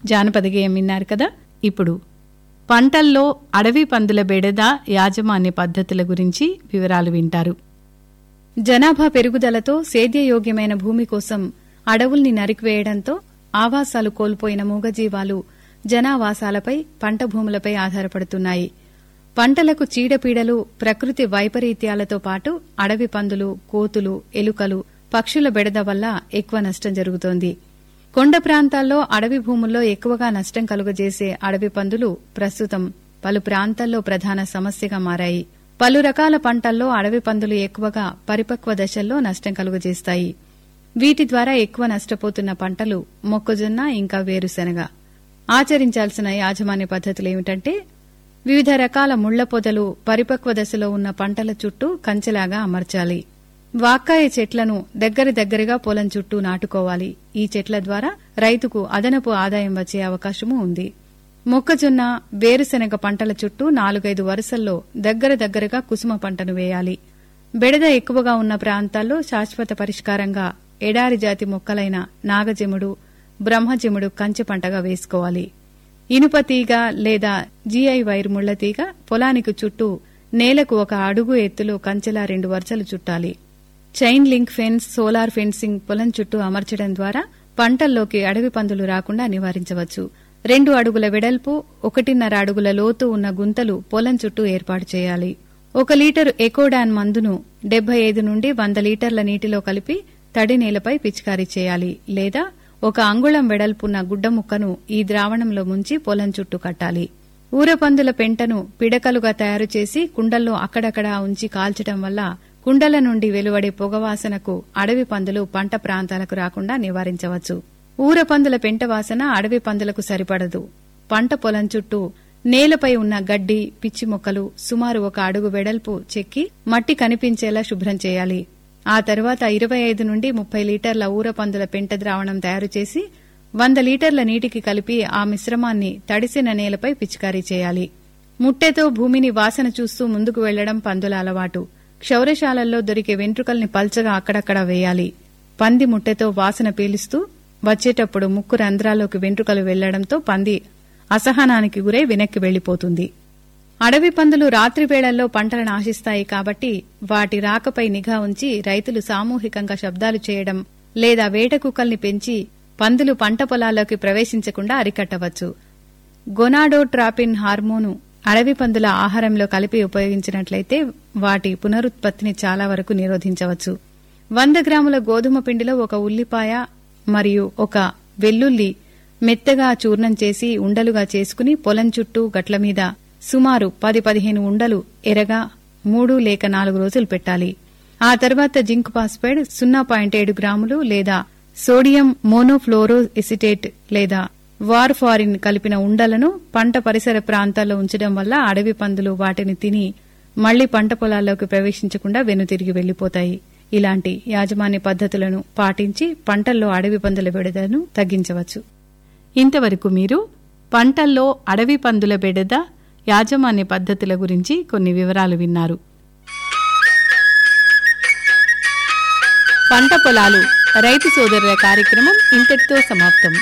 జానపద గేయం విన్నారు కదా ఇప్పుడు పంటల్లో అడవి పందుల బెడద యాజమాన్య పద్ధతుల గురించి వివరాలు వింటారు జనాభా పెరుగుదలతో సేద్యయోగ్యమైన భూమి కోసం అడవుల్ని నరికివేయడంతో ఆవాసాలు కోల్పోయిన మూగజీవాలు జనావాసాలపై పంట భూములపై ఆధారపడుతున్నాయి పంటలకు చీడపీడలు ప్రకృతి వైపరీత్యాలతో పాటు అడవి పందులు కోతులు ఎలుకలు పక్షుల బెడద వల్ల ఎక్కువ నష్టం జరుగుతోంది కొండ ప్రాంతాల్లో అడవి భూముల్లో ఎక్కువగా నష్టం కలుగజేసే అడవి పందులు ప్రస్తుతం పలు ప్రాంతాల్లో ప్రధాన సమస్యగా మారాయి పలు రకాల పంటల్లో అడవి పందులు ఎక్కువగా పరిపక్వ దశల్లో నష్టం కలుగజేస్తాయి వీటి ద్వారా ఎక్కువ నష్టపోతున్న పంటలు మొక్కజొన్న ఇంకా వేరుశెనగ ఆచరించాల్సిన యాజమాన్య పద్ధతులు ఏమిటంటే వివిధ రకాల ముళ్ల పొదలు పరిపక్వ దశలో ఉన్న పంటల చుట్టూ కంచెలాగా అమర్చాలి వాక్కాయ చెట్లను దగ్గర దగ్గరగా పొలం చుట్టూ నాటుకోవాలి ఈ చెట్ల ద్వారా రైతుకు అదనపు ఆదాయం వచ్చే అవకాశమూ ఉంది మొక్కజొన్న వేరుశెనగ పంటల చుట్టూ నాలుగైదు వరుసల్లో దగ్గర దగ్గరగా కుసుమ పంటను వేయాలి బెడద ఎక్కువగా ఉన్న ప్రాంతాల్లో శాశ్వత పరిష్కారంగా ఎడారి జాతి మొక్కలైన నాగజెముడు బ్రహ్మజెముడు కంచె పంటగా వేసుకోవాలి ఇనుప తీగ లేదా జీఐ వైర్ ముళ్ల తీగ పొలానికి చుట్టూ నేలకు ఒక అడుగు ఎత్తులో కంచెలా రెండు వరుసలు చుట్టాలి chain link fence solar fencing పొలం చుట్టూ అమర్చడం ద్వారా పంటల్లోకి అడవి పందులు రాకుండా నివారించవచ్చు రెండు అడుగుల వెడల్పు ఒకటిన్నర అడుగుల లోతు ఉన్న గుంతలు పొలం చుట్టూ ఏర్పాటు చేయాలి ఒక లీటరు ఎకోడాన్ మందును డెబ్బై ఐదు నుండి వంద లీటర్ల నీటిలో కలిపి తడి నేలపై పిచికారీ చేయాలి లేదా ఒక అంగుళం వెడల్పున్న గుడ్డ ముక్కను ఈ ద్రావణంలో ముంచి పొలం చుట్టూ కట్టాలి ఊరపందుల పెంటను పిడకలుగా తయారు చేసి కుండల్లో అక్కడక్కడా ఉంచి కాల్చడం వల్ల కుండల నుండి వెలువడే పొగవాసనకు అడవి పందులు పంట ప్రాంతాలకు రాకుండా నివారించవచ్చు ఊరపందుల పెంట వాసన అడవి పందులకు సరిపడదు పంట పొలం చుట్టూ నేలపై ఉన్న గడ్డి పిచ్చి మొక్కలు సుమారు ఒక అడుగు వెడల్పు చెక్కి మట్టి కనిపించేలా శుభ్రం చేయాలి ఆ తర్వాత ఇరవై ఐదు నుండి ముప్పై లీటర్ల ఊరపందుల పెంట ద్రావణం తయారు చేసి వంద లీటర్ల నీటికి కలిపి ఆ మిశ్రమాన్ని తడిసిన నేలపై పిచికారీ చేయాలి ముట్టెతో భూమిని వాసన చూస్తూ ముందుకు వెళ్లడం పందుల అలవాటు క్షౌరశాలల్లో దొరికే వెంట్రుకల్ని పల్చగా అక్కడక్కడ వేయాలి పంది ముట్టెతో వాసన పీలుస్తూ వచ్చేటప్పుడు ముక్కు రంధ్రాల్లోకి వెంట్రుకలు వెళ్లడంతో పంది అసహనానికి గురై వెనక్కి వెళ్లిపోతుంది అడవి పందులు రాత్రి వేళల్లో పంటలను ఆశిస్తాయి కాబట్టి వాటి రాకపై నిఘా ఉంచి రైతులు సామూహికంగా శబ్దాలు చేయడం లేదా వేట కుక్కల్ని పెంచి పందులు పంట పొలాల్లోకి ప్రవేశించకుండా అరికట్టవచ్చు గొనాడోట్రాపిన్ హార్మోను అడవి పందుల ఆహారంలో కలిపి ఉపయోగించినట్లయితే వాటి పునరుత్పత్తిని చాలా వరకు నిరోధించవచ్చు వంద గ్రాముల గోధుమ పిండిలో ఒక ఉల్లిపాయ మరియు ఒక వెల్లుల్లి మెత్తగా చూర్ణం చేసి ఉండలుగా చేసుకుని పొలం చుట్టూ గట్ల మీద సుమారు పది పదిహేను ఉండలు ఎరగా మూడు లేక నాలుగు రోజులు పెట్టాలి ఆ తర్వాత జింక్ పాస్పైడ్ సున్నా పాయింట్ ఏడు గ్రాములు లేదా సోడియం మోనోఫ్లోరో ఎసిటేట్ లేదా వార్ఫారిన్ కలిపిన ఉండలను పంట పరిసర ప్రాంతాల్లో ఉంచడం వల్ల అడవి పందులు వాటిని తిని మళ్లీ పంట పొలాల్లోకి ప్రవేశించకుండా వెనుతిరిగి వెళ్లిపోతాయి ఇలాంటి యాజమాన్య పద్ధతులను పాటించి పంటల్లో అడవి పందుల బెడదను తగ్గించవచ్చు ఇంతవరకు మీరు పంటల్లో అడవి పందుల బెడద యాజమాన్య పద్ధతుల గురించి కొన్ని వివరాలు విన్నారు పంట పొలాలు రైతు సోదరుల కార్యక్రమం ఇంతటితో సమాప్తం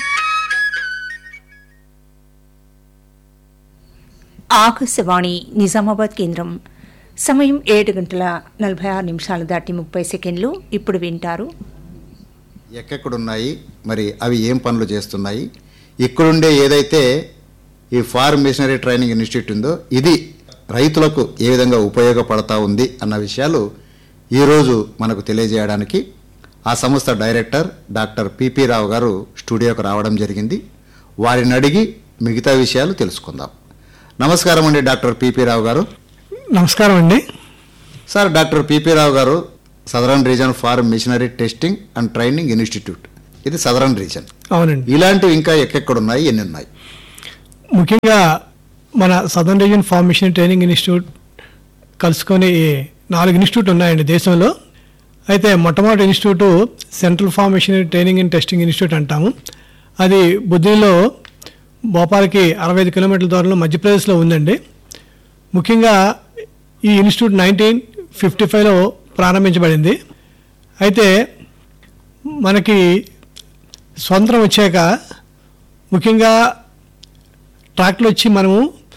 ఆకాశవాణి నిజామాబాద్ కేంద్రం సమయం ఏడు గంటల నలభై ఆరు నిమిషాలు దాటి ముప్పై సెకండ్లు ఇప్పుడు వింటారు ఎక్కడెక్కడున్నాయి మరి అవి ఏం పనులు చేస్తున్నాయి ఇక్కడుండే ఏదైతే ఈ ఫార్మ్ మిషనరీ ట్రైనింగ్ ఇన్స్టిట్యూట్ ఉందో ఇది రైతులకు ఏ విధంగా ఉపయోగపడతా ఉంది అన్న విషయాలు ఈరోజు మనకు తెలియజేయడానికి ఆ సంస్థ డైరెక్టర్ డాక్టర్ పిపి రావు గారు స్టూడియోకి రావడం జరిగింది వారిని అడిగి మిగతా విషయాలు తెలుసుకుందాం నమస్కారం అండి డాక్టర్ పిపి రావు గారు నమస్కారం అండి సార్ డాక్టర్ పిపి రావు గారు southern region farm machinery testing and training institute ఇది సదరన్ రీజన్ అవునండి ఇలాంటివి ఇంకా ఎక్కడెక్కడున్నాయి ఎన్ని ఉన్నాయి ముఖ్యంగా మన southern region formation training institute కలుసుకొని నాలుగు ఇన్స్టిట్యూట్ ఉన్నాయండి దేశంలో అయితే మొట్టమొదటి institute central formation training and testing institute అంటాము అది బుద్ధిలో భోపాల్కి అరవై ఐదు కిలోమీటర్ల దూరంలో మధ్యప్రదేశ్లో ఉందండి ముఖ్యంగా ఈ ఇన్స్టిట్యూట్ నైన్టీన్ ఫిఫ్టీ ఫైవ్లో ప్రారంభించబడింది అయితే మనకి స్వంతం వచ్చాక ముఖ్యంగా ట్రాక్టర్లు వచ్చి మనము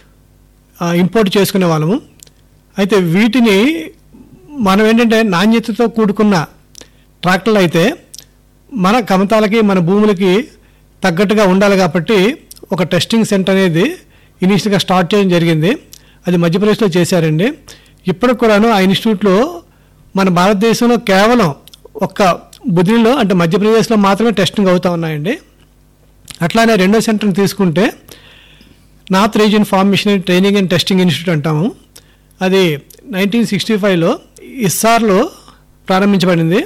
ఆ, ఇంపోర్ట్ చేసుకునే వాళ్ళము అయితే వీటిని మనం ఏంటంటే నాణ్యతతో కూడుకున్న ట్రాక్టర్లు అయితే మన కమతాలకి మన భూములకి తగ్గట్టుగా ఉండాలి కాబట్టి ఒక టెస్టింగ్ సెంటర్ అనేది ఇనీషియల్గా స్టార్ట్ చేయడం జరిగింది అది మధ్యప్రదేశ్లో చేశారండి ఇప్పటికి కూడాను ఆ ఇన్స్టిట్యూట్లో మన భారతదేశంలో కేవలం ఒక్క బుద్ధిలో అంటే మధ్యప్రదేశ్లో మాత్రమే టెస్టింగ్ అవుతూ ఉన్నాయండి అట్లానే రెండో సెంటర్ని తీసుకుంటే north region farm machinery training and testing institute అంటాము అది నైన్టీన్ సిక్స్టీ ఫైవ్లో ఇస్సార్లో ప్రారంభించబడింది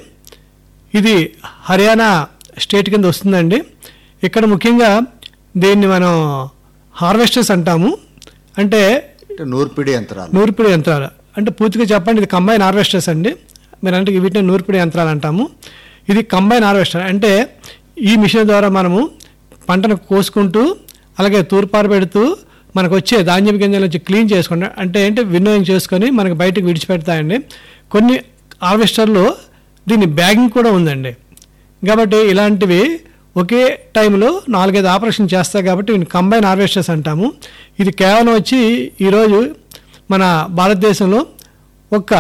ఇది హర్యానా స్టేట్ కింద వస్తుందండి ఇక్కడ ముఖ్యంగా దీన్ని మనం హార్వెస్టర్స్ అంటాము అంటే అంటే నూర్పిడి యంత్రాలు నూర్పిడి యంత్రాలు అంటే పూర్తిగా చెప్పండి ఇది కంబైన్ హార్వెస్టర్స్ అండి మీరు అంటే వీటిని నూర్పిడి యంత్రాలు అంటాము ఇది కంబైన్ హార్వెస్టర్ అంటే ఈ మిషన్ ద్వారా మనము పంటను కోసుకుంటూ అలాగే తూర్పారు పెడుతూ మనకు వచ్చే ధాన్యం గింజల నుంచి క్లీన్ చేసుకుంటా అంటే ఏంటి వినియోగం చేసుకొని మనకు బయటకు విడిచిపెడతాయండి కొన్ని హార్వెస్టర్లో దీని బ్యాగింగ్ కూడా ఉందండి కాబట్టి ఇలాంటివి ఒకే టైంలో నాలుగైదు ఆపరేషన్ చేస్తాయి కాబట్టి వీటిని కంబైన్ హార్వెస్టర్స్ అంటాము ఇది కేవలం వచ్చి ఈరోజు మన భారతదేశంలో ఒక్క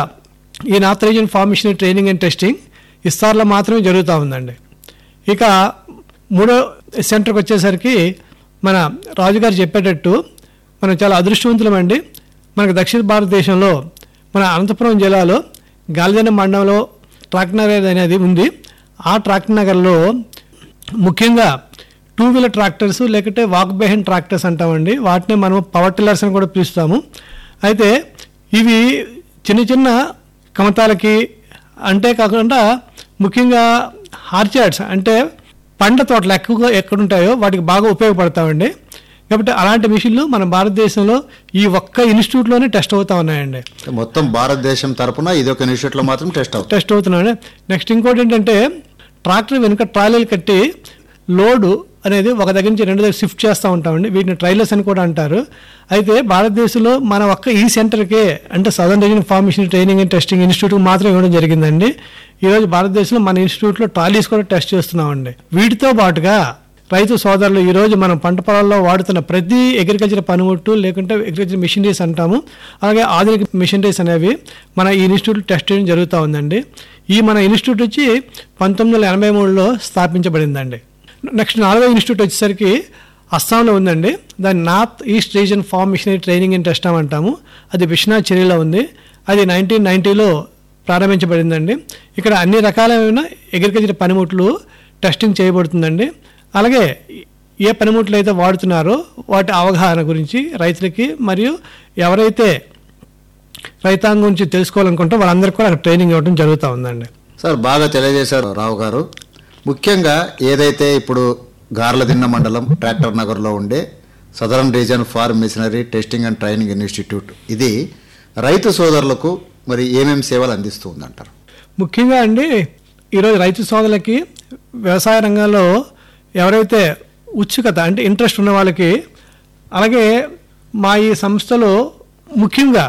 ఈ north region farm machinery training and testing ఇస్తార్లో మాత్రమే జరుగుతూ ఉందండి ఇక మూడో సెంటర్కి వచ్చేసరికి మన రాజుగారు చెప్పేటట్టు మనం చాలా అదృష్టవంతులమండి మనకు దక్షిణ భారతదేశంలో మన అనంతపురం జిల్లాలో గాలిజన మండలంలో ట్రాక్ నగర్ అనేది ఉంది ఆ ట్రాక్ నగర్లో ముఖ్యంగా టూ వీలర్ ట్రాక్టర్స్ లేకుంటే వాక్ బెహెన్ ట్రాక్టర్స్ అంటామండి వాటిని మనం పవర్ టిల్లర్స్ అని కూడా పిలుస్తాము అయితే ఇవి చిన్న చిన్న కమతాలకి అంటే కాకుండా ముఖ్యంగా హార్చార్డ్స్ అంటే పండ్ల తోటలు ఎక్కువగా ఎక్కడుంటాయో వాటికి బాగా ఉపయోగపడతామండి కాబట్టి అలాంటి మిషన్లు మన భారతదేశంలో ఈ ఒక్క ఇన్స్టిట్యూట్లోనే టెస్ట్ అవుతా ఉన్నాయండి అంటే మొత్తం భారతదేశం తరపున ఇది ఒక ఇన్స్టిట్యూట్లో మాత్రం టెస్ట్ అవుతుంది టెస్ట్ అవుతున్నాడు నెక్స్ట్ ఇంకోటి ఏంటంటే ట్రాక్టర్ వెనుక ట్రాలీలు కట్టి లోడు అనేది ఒక దగ్గర నుంచి రెండు దగ్గర షిఫ్ట్ చేస్తూ ఉంటామండి వీటిని ట్రైలర్స్ అని కూడా అంటారు అయితే భారతదేశంలో మన ఒక్క ఈ సెంటర్కే అంటే southern region formation training and testing institute మాత్రం ఇవ్వడం జరిగిందండి ఈరోజు భారతదేశంలో మన ఇన్స్టిట్యూట్లో ట్రాలీస్ కూడా టెస్ట్ చేస్తున్నామండి వీటితో పాటుగా రైతు సోదరులు ఈరోజు మనం పంట పొలాల్లో వాడుతున్న ప్రతి అగ్రికల్చర్ పనిముట్టు లేకుంటే అగ్రికల్చర్ మిషనరీస్ అంటాము అలాగే ఆధునిక మిషనరీస్ అనేవి మన ఈ ఇన్స్టిట్యూట్ టెస్ట్ చేయడం జరుగుతూ ఉందండి ఈ మన ఇన్స్టిట్యూట్ వచ్చి పంతొమ్మిది వందల ఎనభై మూడులో స్థాపించబడిందండి నెక్స్ట్ నాలుగో ఇన్స్టిట్యూట్ వచ్చేసరికి అస్సాంలో ఉందండి దాన్ని north east region farm machinery training and test అంటాము అది విశ్వనాథ్ చర్యలో ఉంది అది నైన్టీన్ నైంటీలో ప్రారంభించబడిందండి ఇక్కడ అన్ని రకాలైన అగ్రికల్చర్ పనిముట్లు టెస్టింగ్ చేయబడుతుందండి అలాగే ఏ పనిముట్లు అయితే వాడుతున్నారో వాటి అవగాహన గురించి రైతులకి మరియు ఎవరైతే రైతాంగం గురించి తెలుసుకోవాలనుకుంటే వాళ్ళందరికీ కూడా అక్కడ ట్రైనింగ్ ఇవ్వడం జరుగుతూ ఉందండి సార్ బాగా తెలియజేశారు రావు గారు ముఖ్యంగా ఏదైతే ఇప్పుడు గార్లదిన్న మండలం ట్రాక్టర్ నగర్లో ఉండే southern region farm machinery testing and training institute ఇది రైతు సోదరులకు మరి ఏమేమి సేవలు అందిస్తూ ఉందంటారు ముఖ్యంగా అండి ఈరోజు రైతు సోదరులకి వ్యవసాయ రంగంలో ఎవరైతే ఉత్సుకత అంటే ఇంట్రెస్ట్ ఉన్న వాళ్ళకి అలాగే మా ఈ సంస్థలో ముఖ్యంగా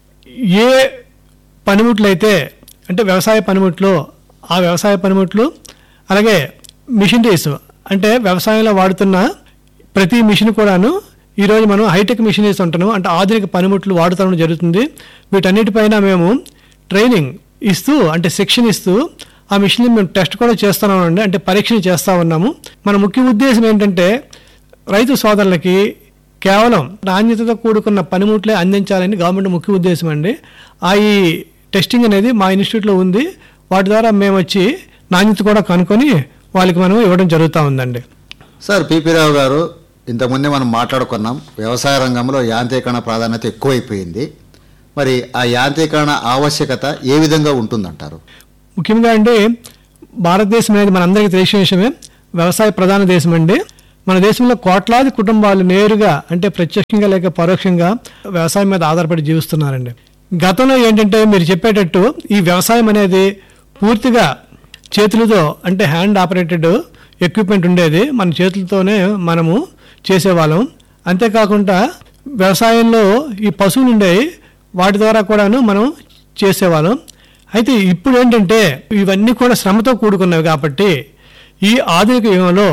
ఏ పనిముట్లు అయితే అంటే వ్యవసాయ పనిముట్లు ఆ వ్యవసాయ పనిముట్లు అలాగే మిషనరీస్ అంటే వ్యవసాయంలో వాడుతున్న ప్రతి మిషన్ కూడాను ఈరోజు మనం హైటెక్ మిషనరీస్ ఉంటున్నాం అంటే ఆధునిక పనిముట్లు వాడుతడం జరుగుతుంది వీటన్నిటిపైన మేము ట్రైనింగ్ ఇస్తూ అంటే శిక్షణ ఇస్తూ ఆ మిషన్ మేము టెస్ట్ కూడా చేస్తున్నామండి అంటే పరీక్షలు చేస్తూ ఉన్నాము మన ముఖ్య ఉద్దేశం ఏంటంటే రైతు సోదరులకి కేవలం నాణ్యతతో కూడుకున్న పనిముట్లే అందించాలని గవర్నమెంట్ ముఖ్య ఉద్దేశం అండి ఆ ఈ టెస్టింగ్ అనేది మా ఇన్స్టిట్యూట్లో ఉంది వాటి ద్వారా మేము వచ్చి నాణ్యత కూడా కనుక్కొని వాళ్ళకి మనం ఇవ్వడం జరుగుతూ ఉందండి సార్ పిపి రావు గారు ఇంతకుముందే మనం మాట్లాడుకున్నాం వ్యవసాయ రంగంలో యాంత్రీకరణ ప్రాధాన్యత ఎక్కువైపోయింది మరి ఆ యాంత్రీకరణ ఆవశ్యకత ఏ విధంగా ఉంటుందంటారు ముఖ్యంగా అండి భారతదేశం అనేది మనందరికీ తెలిసిన విషయమే వ్యవసాయ ప్రధాన దేశం అండి మన దేశంలో కోట్లాది కుటుంబాలు నేరుగా అంటే ప్రత్యక్షంగా లేక పరోక్షంగా వ్యవసాయం మీద ఆధారపడి జీవిస్తున్నారండి గతంలో ఏంటంటే మీరు చెప్పేటట్టు ఈ వ్యవసాయం అనేది పూర్తిగా చేతులతో అంటే హ్యాండ్ ఆపరేటెడ్ ఎక్విప్మెంట్ ఉండేది మన చేతులతోనే మనము చేసేవాళ్ళం అంతేకాకుండా వ్యవసాయంలో ఈ పశువులు ఉండేవి వాటి ద్వారా కూడాను మనం చేసేవాళ్ళం అయితే ఇప్పుడు ఏంటంటే ఇవన్నీ కూడా శ్రమతో కూడుకున్నవి కాబట్టి ఈ ఆధునిక యుగంలో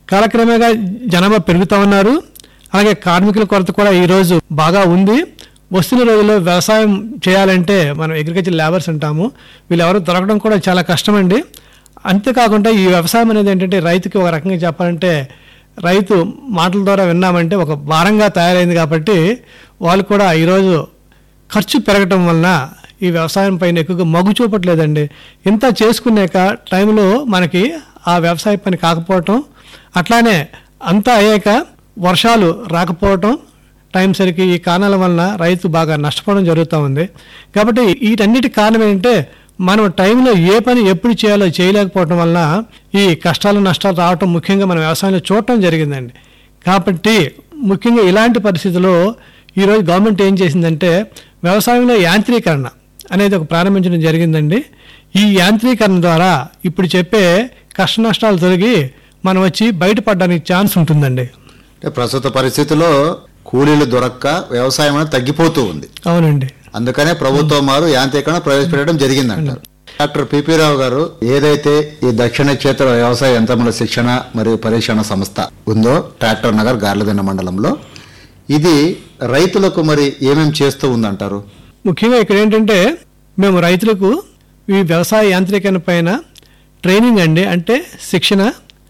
కాలక్రమేణా జనాభా పెరుగుతా ఉన్నారు అలాగే కార్మికుల కొరత కూడా ఈరోజు బాగా ఉంది వస్తున్న రోజుల్లో వ్యవసాయం చేయాలంటే మనం అగ్రికల్చర్ లేబర్స్ అంటాము వీళ్ళు ఎవరు దొరకడం కూడా చాలా కష్టమండి అంతేకాకుండా ఈ వ్యవసాయం అనేది ఏంటంటే రైతుకి ఒక రకంగా చెప్పాలంటే రైతు మాటల ద్వారా విన్నామంటే ఒక భారంగా తయారైంది కాబట్టి వాళ్ళు కూడా ఈరోజు ఖర్చు పెరగటం వలన ఈ వ్యవసాయం పైన ఎక్కువగా మగ్గు చూపట్లేదండి ఇంత చేసుకున్నాక టైంలో మనకి ఆ వ్యవసాయ పని కాకపోవటం అట్లానే అంతా అయ్యాక వర్షాలు రాకపోవటం టైం సరికి ఈ కారణాల వలన రైతు బాగా నష్టపోవడం జరుగుతూ ఉంది కాబట్టి వీటన్నిటి కారణం ఏంటంటే మనం టైంలో ఏ పని ఎప్పుడు చేయాలో చేయలేకపోవటం వలన ఈ కష్టాలు నష్టాలు రావటం ముఖ్యంగా మన వ్యవసాయంలో చూడటం జరిగిందండి కాబట్టి ముఖ్యంగా ఇలాంటి పరిస్థితుల్లో ఈరోజు గవర్నమెంట్ ఏం చేసిందంటే వ్యవసాయంలో యాంత్రీకరణ అనేది ఒక ప్రారంభించడం జరిగిందండి ఈ యాంత్రీకరణ ద్వారా ఇప్పుడు చెప్పే కష్ట నష్టాలు తొలగి మనం వచ్చి బయటపడడానికి ఛాన్స్ ఉంటుందండి అంటే ప్రస్తుత పరిస్థితిలో కూలీలు దొరక్క వ్యవసాయం అనేది తగ్గిపోతూ ఉంది అవునండి అందుకనే ప్రభుత్వం వారు యాంత్రీకరణ ప్రవేశపెట్టడం జరిగిందంటారు డాక్టర్ పిపి రావు గారు ఏదైతే ఈ దక్షిణ క్షేత్ర వ్యవసాయ యంత్రముల శిక్షణ మరియు పరీక్షణ సంస్థ ఉందో ట్రాక్టర్ నగర్ గార్లదిన్న మండలంలో ఇది రైతులకు మరి ఏమేమి చేస్తూ ఉందంటారు ముఖ్యంగా ఇక్కడ ఏంటంటే మేము రైతులకు ఈ వ్యవసాయ యాంత్రీకరణ పైన ట్రైనింగ్ అండి అంటే శిక్షణ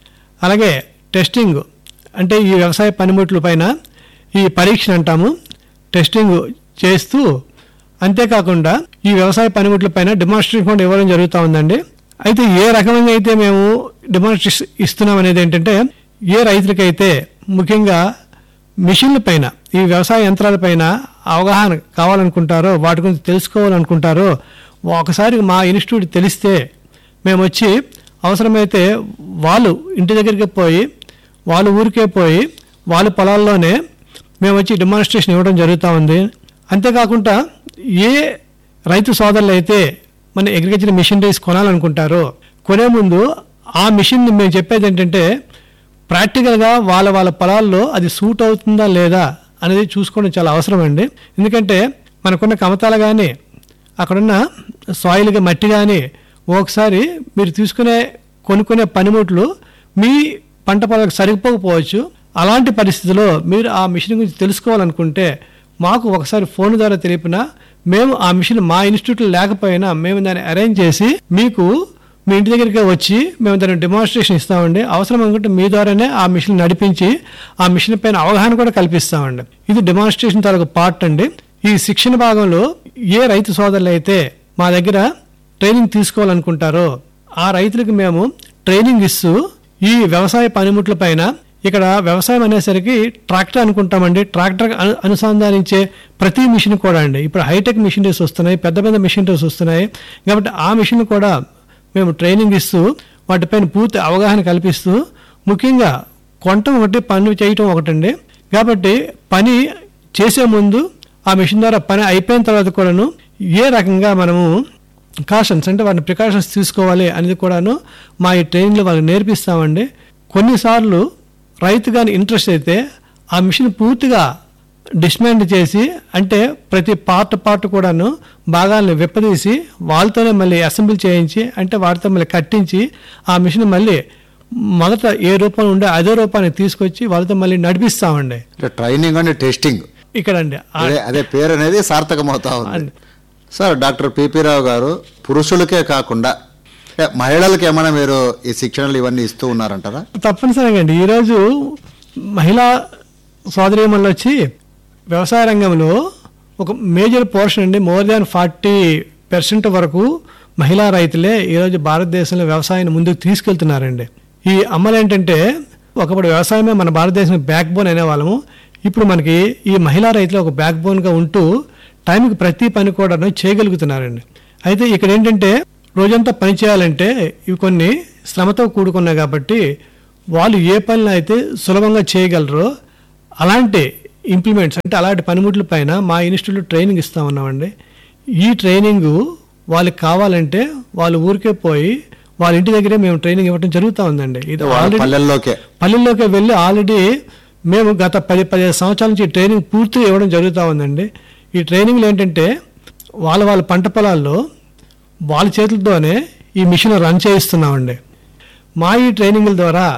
అలాగే టెస్టింగ్ అంటే ఈ వ్యవసాయ పనిముట్ల పైన ఈ పరీక్ష అంటాము టెస్టింగ్ చేస్తూ అంతేకాకుండా ఈ వ్యవసాయ పనిముట్ల పైన డెమాన్స్ట్రేషన్ కూడా ఇవ్వడం జరుగుతూ ఉందండి అయితే ఏ రకమంగా అయితే మేము డెమాన్స్ట్రేషన్ ఇస్తున్నాం అనేది ఏంటంటే ఏ రైతులకైతే ముఖ్యంగా మిషన్ల పైన ఈ వ్యవసాయ యంత్రాల పైన అవగాహన కావాలనుకుంటారో వాటి గురించి తెలుసుకోవాలనుకుంటారో ఒకసారి మా ఇన్స్టిట్యూట్ తెలిస్తే మేము వచ్చి అవసరమైతే వాళ్ళు ఇంటి దగ్గరికి పోయి వాళ్ళ ఊరికే పోయి వాళ్ళ పొలాల్లోనే మేము వచ్చి డెమాన్స్ట్రేషన్ ఇవ్వడం జరుగుతూ ఉంది అంతేకాకుండా ఏ రైతు సోదరులు అయితే మన అగ్రికల్చర్ మిషనరీస్ కొనాలనుకుంటారో కొనే ముందు ఆ మిషన్ మేము చెప్పేది ఏంటంటే ప్రాక్టికల్గా వాళ్ళ వాళ్ళ పొలాల్లో అది సూట్ అవుతుందా లేదా అనేది చూసుకోవడం చాలా అవసరం అండి ఎందుకంటే మనకున్న కమతాలు కానీ అక్కడున్న సాయిల్గా మట్టి కానీ ఒకసారి మీరు తీసుకునే కొనుక్కునే పనిముట్లు మీ పంట పొలాలకు సరిపోకపోవచ్చు అలాంటి పరిస్థితిలో మీరు ఆ మిషన్ గురించి తెలుసుకోవాలనుకుంటే మాకు ఒకసారి ఫోన్ ద్వారా తెలిపినా మేము ఆ మిషన్ మా ఇన్స్టిట్యూట్లో లేకపోయినా మేము దాన్ని అరేంజ్ చేసి మీకు మీ ఇంటి దగ్గరికి వచ్చి మేము దాన్ని డెమాన్స్ట్రేషన్ ఇస్తామండి అవసరం అనుకుంటే మీ ద్వారానే ఆ మిషన్ నడిపించి ఆ మిషన్ పైన అవగాహన కూడా కల్పిస్తామండి ఇది డెమాన్స్ట్రేషన్ తాలూకు పార్ట్ అండి ఈ శిక్షణ భాగంలో ఏ రైతు సోదరులు అయితే మా దగ్గర ట్రైనింగ్ తీసుకోవాలనుకుంటారో ఆ రైతులకు మేము ట్రైనింగ్ ఇస్తూ ఈ వ్యవసాయ పనిముట్ల పైన ఇక్కడ వ్యవసాయం అనేసరికి ట్రాక్టర్ అనుకుంటామండి ట్రాక్టర్ అను- అనుసంధానించే ప్రతి మిషన్ కూడా అండి ఇప్పుడు హైటెక్ మిషనరీస్ వస్తున్నాయి పెద్ద పెద్ద మిషనరీస్ వస్తున్నాయి కాబట్టి ఆ మిషన్ కూడా మేము ట్రైనింగ్ ఇస్తూ వాటిపైన పూర్తి అవగాహన కల్పిస్తూ ముఖ్యంగా కొనటం ఒకటి పని చేయటం ఒకటండి కాబట్టి పని చేసే ముందు ఆ మిషన్ ద్వారా పని అయిపోయిన తర్వాత కూడాను ఏ రకంగా మనము కాషన్స్ అంటే వాటిని ప్రికాషన్స్ తీసుకోవాలి అనేది కూడాను మా ఈ ట్రైనింగ్లో వాళ్ళకి నేర్పిస్తామండి కొన్నిసార్లు రైతు కానీ ఇంట్రెస్ట్ అయితే ఆ మిషన్ పూర్తిగా డిస్మాండ్ చేసి అంటే ప్రతి పార్ట్ పార్ట్ కూడాను భాగాలను విప్పదీసి వాళ్ళతోనే మళ్ళీ అసెంబ్లీ చేయించి అంటే వాటితో మళ్ళీ కట్టించి ఆ మిషన్ మళ్ళీ మొదట ఏ రూపంలో ఉండే అదే రూపాన్ని తీసుకొచ్చి వాళ్ళతో మళ్ళీ నడిపిస్తామండి అంటే ట్రైనింగ్ అండ్ టెస్టింగ్ ఇక్కడండి ఆ- అదే అదే పేరు అనేది సార్థకమవుతా ఉంది సార్ డాక్టర్ పిపి రావు గారు పురుషులకే కాకుండా ఏ, మహిళలకు ఏమైనా మీరు ఈ శిక్షణలు ఇవన్నీ ఇస్తూ ఉన్నారంటారా తప్పనిసరిగా అండి ఈరోజు మహిళా సోదరీమణులు వచ్చి వ్యవసాయ రంగంలో ఒక మేజర్ పోర్షన్ అండి మోర్ దాన్ ఫార్టీ పర్సెంట్ వరకు మహిళా రైతులే ఈరోజు భారతదేశంలో వ్యవసాయాన్ని ముందుకు తీసుకెళ్తున్నారండి ఈ అమ్మలు ఏంటంటే ఒకప్పుడు వ్యవసాయమే మన భారతదేశం బ్యాక్ బోన్ అనేవాళ్ళము ఇప్పుడు మనకి ఈ మహిళా రైతులు ఒక బ్యాక్ బోన్గా ఉంటూ టైంకి ప్రతి పని కూడా చేయగలుగుతున్నారండి అయితే ఇక్కడ ఏంటంటే రోజంతా పని చేయాలంటే ఇవి కొన్ని శ్రమతో కూడుకున్నాయి కాబట్టి వాళ్ళు ఏ పనులు అయితే సులభంగా చేయగలరో అలాంటి ఇంప్లిమెంట్స్ అంటే అలాంటి పనిముట్ల పైన మా ఇన్స్టిట్యూట్లో ట్రైనింగ్ ఇస్తా ఉన్నామండి ఈ ట్రైనింగ్ వాళ్ళకి కావాలంటే వాళ్ళ ఊరికే పోయి వాళ్ళ ఇంటి దగ్గరే మేము ట్రైనింగ్ ఇవ్వడం జరుగుతూ ఉందండి ఇది వాళ్ళ ఆల్రెడీ పల్లెల్లోకే పల్లెల్లోకి వెళ్ళి ఆల్రెడీ మేము గత పది పదిహేను సంవత్సరాల నుంచి ఈ ట్రైనింగ్ పూర్తిగా ఇవ్వడం జరుగుతూ ఉందండి ఈ ట్రైనింగ్లు ఏంటంటే వాళ్ళ వాళ్ళ పంట పొలాల్లో వాళ్ళ చేతులతోనే ఈ మిషన్ రన్ చేయిస్తున్నామండి మా ఈ ట్రైనింగ్ల ద్వారా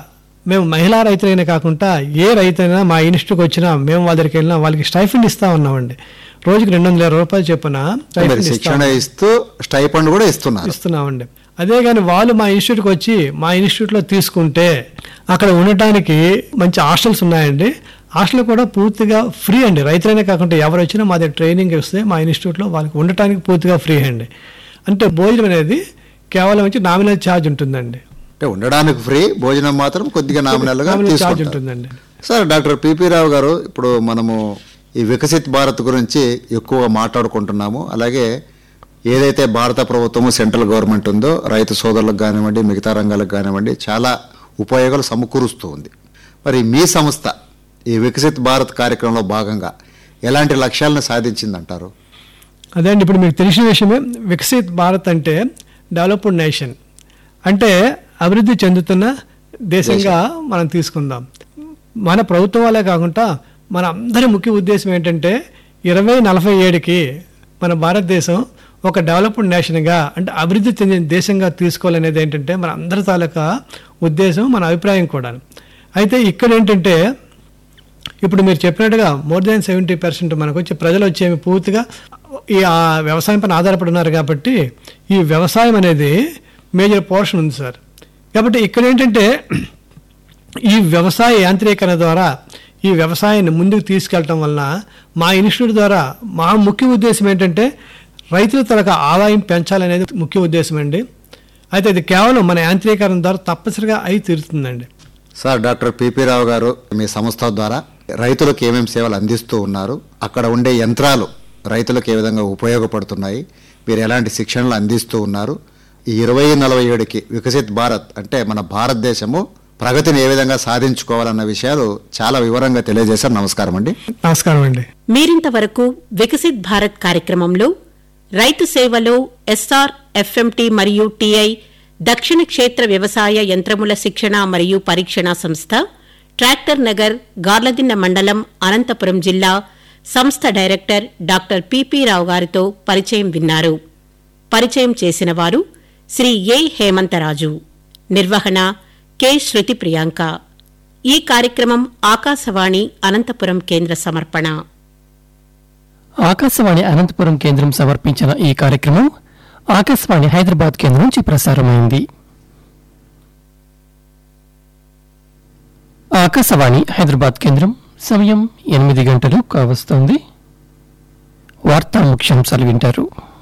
మేము మహిళా రైతులైనా కాకుండా ఏ రైతైనా మా ఇన్స్టిట్యూట్కి వచ్చినా మేము వాళ్ళ దగ్గరికి వెళ్ళినా వాళ్ళకి స్టైఫండ్ ఇస్తా ఉన్నామండి రోజుకి రెండు వందల ఇరవై రూపాయలు చొప్పున మరి stipend ఇస్తా శిక్షణ ఇస్తూ స్టైఫండ్ కూడా ఇస్తున్నారు ఇస్తున్నామండి అదే కానీ వాళ్ళు మా ఇన్స్టిట్యూట్కి వచ్చి మా ఇన్స్టిట్యూట్లో తీసుకుంటే అక్కడ ఉండటానికి మంచి హాస్టల్స్ ఉన్నాయండి హాస్టల్ కూడా పూర్తిగా ఫ్రీ అండి రైతులైనా కాకుండా ఎవరు వచ్చినా మా దగ్గర ట్రైనింగ్ వస్తే మా ఇన్స్టిట్యూట్లో వాళ్ళకి ఉండటానికి పూర్తిగా ఫ్రీ అండి అంటే భోజనం అనేది కేవలం వచ్చి నామినల్ ఛార్జ్ ఉంటుందండి అంటే ఉండడానికి ఫ్రీ భోజనం మాత్రం కొద్దిగా నామినల్ గా నామినల్ ఛార్జ్ తీసుకుంటారు ఉంటుందండి సార్ డాక్టర్ పిపి రావు గారు ఇప్పుడు మనము ఈ వికసిత్ భారత్ గురించి ఎక్కువగా మాట్లాడుకుంటున్నాము అలాగే ఏదైతే భారత ప్రభుత్వము సెంట్రల్ గవర్నమెంట్ ఉందో రైతు సోదరులకు కానివ్వండి మిగతా రంగాలకు కానివ్వండి చాలా ఉపయోగాలు సమకూరుస్తూ ఉంది మరి మీ సంస్థ ఈ వికసిత్ భారత్ కార్యక్రమంలో భాగంగా ఎలాంటి లక్ష్యాలను సాధించిందంటారు అదే అండి ఇప్పుడు మీకు తెలిసిన విషయమే వికసిత్ భారత్ అంటే డెవలప్డ్ నేషన్ అంటే అభివృద్ధి చెందుతున్న దేశంగా మనం తీసుకుందాం మన ప్రభుత్వం వాళ్ళే కాకుండా మన అందరి ముఖ్య ఉద్దేశం ఏంటంటే ఇరవై నలభై ఏడుకి మన భారతదేశం ఒక డెవలప్డ్ నేషన్గా అంటే అభివృద్ధి చెందిన దేశంగా తీసుకోవాలనేది ఏంటంటే మన అందరి తాలూకా ఉద్దేశం మన అభిప్రాయం కూడా అయితే ఇక్కడ ఏంటంటే ఇప్పుడు మీరు చెప్పినట్టుగా మోర్ దాన్ సెవెంటీ పర్సెంట్ మనకు వచ్చి ప్రజలు వచ్చేవి పూర్తిగా ఈ ఆ వ్యవసాయం పైన ఆధారపడి ఉన్నారు కాబట్టి ఈ వ్యవసాయం అనేది మేజర్ పోర్షన్ ఉంది సార్ కాబట్టి ఇక్కడ ఏంటంటే ఈ వ్యవసాయ యాంత్రీకరణ ద్వారా ఈ వ్యవసాయాన్ని ముందుకు తీసుకెళ్ళటం వలన మా ఇన్స్టిట్యూట్ ద్వారా మా ముఖ్య ఉద్దేశం ఏంటంటే రైతుల తరగ ఆదాయం పెంచాలనేది ముఖ్య ఉద్దేశం అండి అయితే ఇది కేవలం మన యాంత్రీకరణ ద్వారా తప్పనిసరిగా అయి తీరుతుందండి సార్ డాక్టర్ పిపి రావు గారు మీ సంస్థ ద్వారా రైతులకు ఏమేమి సేవలు అందిస్తూ ఉన్నారు అక్కడ ఉండే యంత్రాలు రైతులకు ఏ విధంగా ఉపయోగపడుతున్నాయి మీరు ఎలాంటి శిక్షణలు అందిస్తూ ఉన్నారు ఈ ఇరవై నలభై ఏడుకి వికసిత్ భారత్ అంటే మన భారతదేశము ప్రగతిని ఏ విధంగా సాధించుకోవాలన్న విషయాలు చాలా వివరంగా తెలియజేశారు నమస్కారం అండి నమస్కారం అండి మీరింతవరకు వికసిత్ భారత్ కార్యక్రమంలో రైతు సేవలో ఎస్ఆర్ ఎఫ్ఎంటీ మరియు టీఐ దక్షిణ క్షేత్ర వ్యవసాయ యంత్రముల శిక్షణ మరియు పరీక్షణ సంస్థ ట్రాక్టర్ నగర్ గార్లదిన్న మండలం అనంతపురం జిల్లా సంస్థ డైరెక్టర్ డాక్టర్ పిపి రావు గారితో పరిచయం విన్నారు పరిచయం చేసిన వారు శ్రీ ఏ హేమంతరాజు నిర్వహణ కె శృతి ప్రియాంక ఈ కార్యక్రమం ఆకాశవాణి అనంతపురం కేంద్ర సమర్పణ ఆకాశవాణి అనంతపురం కేంద్రం సమర్పించిన ఈ కార్యక్రమం ఆకాశవాణి హైదరాబాద్ కేంద్రం నుంచి ప్రసారమైంది ఆకాశవాణి హైదరాబాద్ కేంద్రం సమయం ఎనిమిది గంటలు కావస్తోంది వార్తా ముఖ్యాంశాలు వింటారు